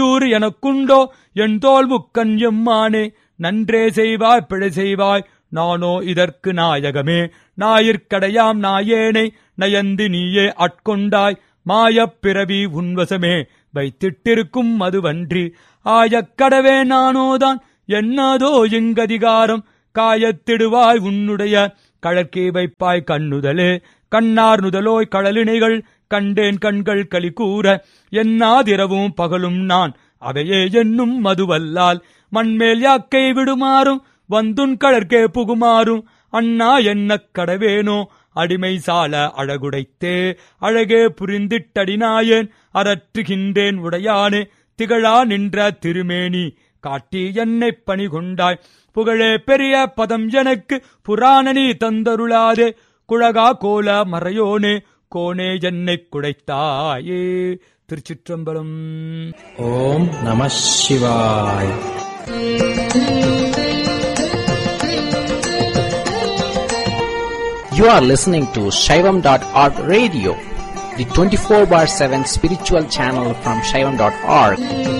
ஊர் எனக்குண்டோ என் தோல் முக்கன் எம்மானே நன்றே செய்வாய் பிழை செய்வாய் நானோ இதற்கு நாயகமே ஞாயிற்கடையாம் நாயேனை நயந்து நீயே ஆட்கொண்டாய் மாயப் பிறவி உன்வசமே வைத்திட்டிருக்கும் மதுவன்றி ஆயக்கடவே நானோதான் என்னதோ இங்கதிகாரம் காயத்திடுவாய் உன்னுடைய கழற்கே வைப்பாய் கண்ணுதலே கண்ணார் நுதலோய் கடலினைகள் கண்டேன் கண்கள் களி கூற என்னாதிரவும் பகலும் நான் அவையே என்னும் மதுவல்லால் மண்மேல் யாக்கை விடுமாறும் வந்துன் கழற்கே புகுமாறும் அண்ணா என்ன கடவேனோ அடிமை சால அழகுடைத்தே அழகே புரிந்திட்டடினாயேன் அரற்றுகின்றேன் உடையானே திகழா நின்ற திருமேனி காட்டி என்னைப் பணி கொண்டாய் புகழே பெரிய பதம் எனக்கு புராணனி தந்தருளாதே குழகா கோல மறையோனே கோனே என்னைக் குடைத்தாயே திருச்சிற்றம்பலம் ஓம் நம சிவாய் You are listening to Shaivam.org radio, the 24 bar 7 spiritual channel from Shaivam.org.